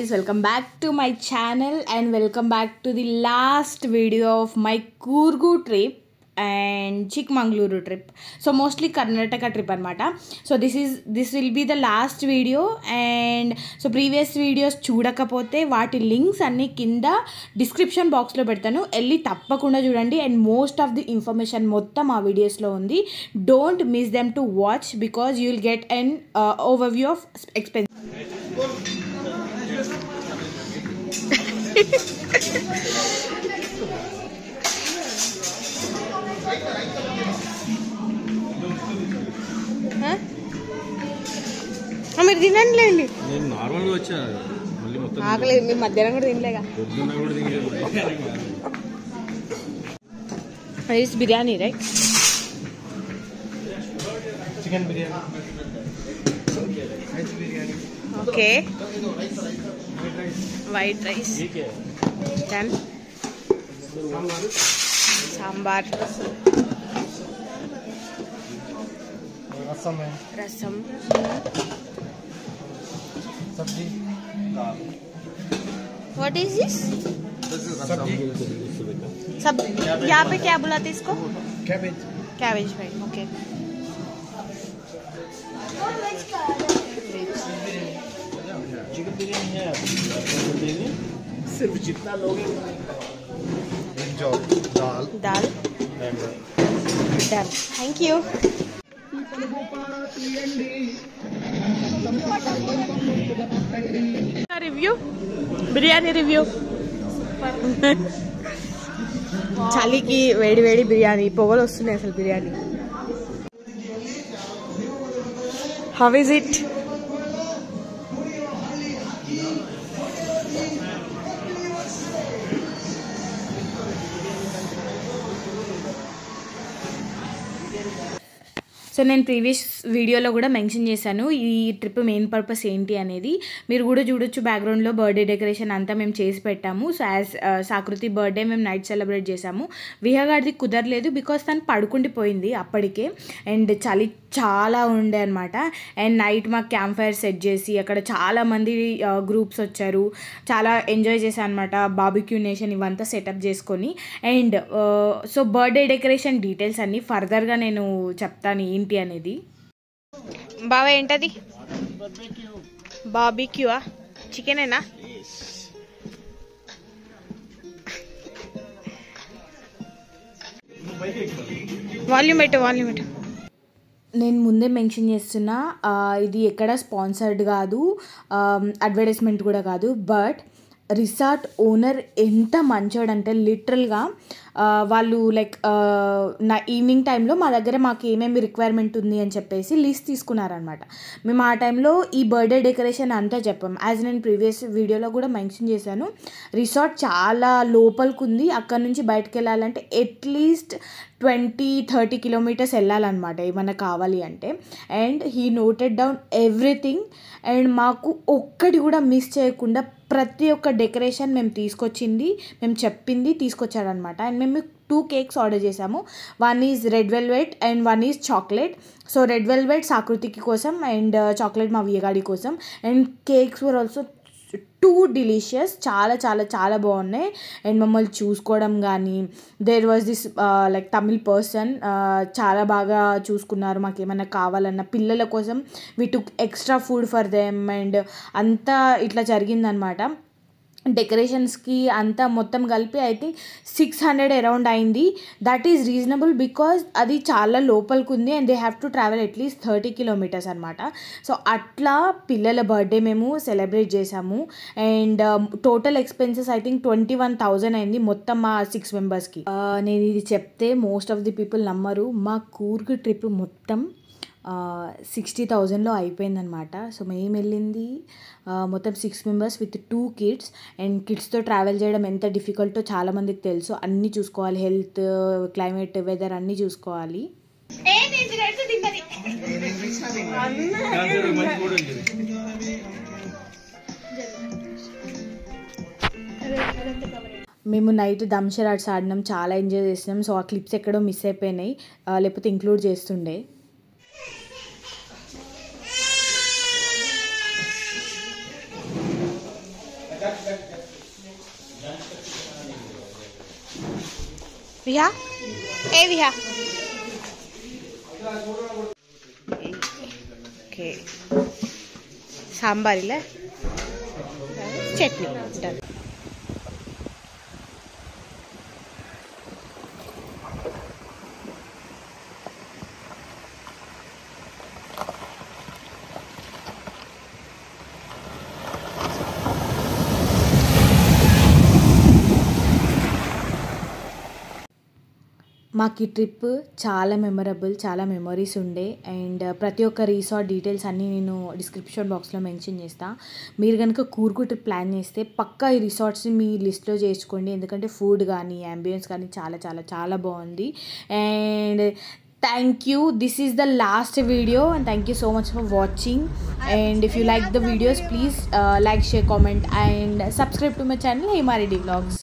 guys welcome back to my channel and welcome back to the last video of my Kurgu trip and Chikmagalur trip so mostly Karnataka trip అనమాట so this is this will be the last video and so previous videos చూడకపోతే వాటి links అన్నీ కింద description బాక్స్లో పెడతాను వెళ్ళి తప్పకుండా చూడండి and most of the information మొత్తం ఆ వీడియోస్లో ఉంది don't miss them to watch because you will get an overview of expense మీరు తినండిలేండి నేను నార్మల్గా వచ్చా మళ్ళీ మొత్తం ఆకలేదు మీరు మధ్యాహ్నం కూడా తినలేగా పొద్దున్న కూడా తినలేదు it's biryani right chicken biryani okay white rice done sambar rasam rasam Sabzi what is this सब्जी सब यहाँ पे क्या बुलाते इसको cabbage cabbage fry okay chicken biryani है सिर्फ जितना लोगे दाल दाल done thank you review biryani review చలికి వేడి వేడి బిర్యానీ పొగలు వస్తున్నాయి అసలు biryani how is it so నేను ప్రీవియస్ వీడియోలో కూడా మెన్షన్ చేశాను ఈ ట్రిప్ మెయిన్ పర్పస్ ఏంటి అనేది మీరు కూడా చూడొచ్చు బ్యాక్గ్రౌండ్లో బర్త్డే డెకరేషన్ అంతా మేము చేసి పెట్టాము సో యాజ్ సాకృతి బర్త్డే మేము నైట్ సెలబ్రేట్ చేసాము విహగాడిది కుదరలేదు బికాస్ తను పడుకుండిపోయింది అప్పటికే అండ్ చలి చాలా ఉండే అనమాట అండ్ నైట్ మాకు క్యాంప్ ఫైర్ సెట్ చేసి అక్కడ చాలా మంది గ్రూప్స్ వచ్చారు చాలా ఎంజాయ్ చేశాను అనమాట బాబిక్యూ నేషన్ ఇవంతా సెటప్ చేసుకొని and so birthday decoration details అన్నీ ఫర్దర్గా నేను చెప్తాను ఏంటి అనేది బాబా ఏంటది బాబిక్యూా చికెనేనా వాల్యూమ్ పెట్టు వాల్యూమ్ పెట్టు నేను ముందే మెన్షన్ చేస్తున్నా ఆ, ఇది ఎక్కడ స్పాన్సర్డ్ కాదు అడ్వర్టైజ్మెంట్ కూడా కాదు బట్ రిసార్ట్ ఓనర్ ఎంత మంచోడంటే లిటరల్గా వాళ్ళు లైక్ నా ఈవినింగ్ టైంలో మా దగ్గర మాకు ఏమేమి రిక్వైర్మెంట్ ఉంది అని చెప్పేసి లిస్ట్ తీసుకున్నారనమాట మేము ఆ టైంలో ఈ బర్త్డే డెకరేషన్ అంతా చెప్పాం యాజ్ నేను ప్రీవియస్ వీడియోలో కూడా మెన్షన్ చేశాను రిసార్ట్ చాలా లోపలికి ఉంది అక్కడ నుంచి బయటకు వెళ్ళాలంటే అట్లీస్ట్ ట్వంటీ థర్టీ కిలోమీటర్స్ వెళ్ళాలన్నమాట ఏమన్నా కావాలి అంటే and he noted down everything and మాకు ఒక్కటి కూడా మిస్ చేయకుండా ప్రతి ఒక్క డెకరేషన్ మేము తీసుకొచ్చింది మేము చెప్పింది తీసుకొచ్చాడనమాట అండ్ మేము టూ కేక్స్ ఆర్డర్ చేసాము one is red velvet and one is chocolate so red velvet సాకృతికి కోసం అండ్ చాక్లెట్ మా వియగాడి కోసం and cakes were also too delicious చాలా చాలా చాలా బాగున్నాయి అండ్ మమ్మల్ని చూసుకోవడం కానీ there was this like Tamil person చాలా బాగా చూసుకున్నారు మాకు ఏమైనా కావాలన్న పిల్లల కోసం we took extra food for them and అంతా ఇట్లా జరిగిందనమాట డెకరేషన్స్కి అంతా మొత్తం కలిపి I think six hundred around అయింది దట్ ఈజ్ రీజనబుల్ బికాజ్ అది చాలా లోపలికి ఉంది and they have to travel at least thirty kilometres అనమాట సో అట్లా పిల్లల బర్త్డే మేము సెలబ్రేట్ చేసాము and total expenses I think twenty one thousand అయింది మొత్తం మా సిక్స్ మెంబర్స్కి నేను ఇది చెప్తే మోస్ట్ ఆఫ్ ది పీపుల్ నమ్మరు మా కూర్గ్ ట్రిప్ మొత్తం సిక్స్టీ థౌజండ్లో అయిపోయిందనమాట సో మేము వెళ్ళింది ఆ, మొత్తం six members with two kids and కిడ్స్తో ట్రావెల్ చేయడం ఎంత డిఫికల్టో చాలామందికి తెలుసు అన్నీ చూసుకోవాలి హెల్త్ క్లైమేట్ వెదర్ అన్నీ చూసుకోవాలి మంచి కూడా ఉంది మేము నైట్ దమ్షరాట్స్ ఆడినాం చాలా ఎంజాయ్ చేసినాం సో ఆ క్లిప్స్ ఎక్కడో మిస్ అయిపోయినాయి ఆ, లేకపోతే ఇంక్లూడ్ చేస్తుండే విహా ఏ విహా ఓకే సాంబార్ ఇలా చట్నీ డన్ మాకు ఈ ట్రిప్ చాలా మెమరబుల్ చాలా మెమరీస్ ఉండే అండ్ ప్రతి ఒక్క రిసార్ట్ డీటెయిల్స్ అన్నీ నేను డిస్క్రిప్షన్ బాక్స్లో మెన్షన్ చేస్తా మీరు కనుక కూర్గు ట్రిప్ ప్లాన్ చేస్తే పక్కా ఈ రిసార్ట్స్ని మీ లిస్ట్లో చేసుకోండి ఎందుకంటే ఫుడ్ కానీ అంబియన్స్ కానీ చాలా చాలా చాలా బాగుంది and thank you this is the last video and thank you so much for watching and if you like the videos please like share comment and subscribe to my channel Hema Reddy vlogs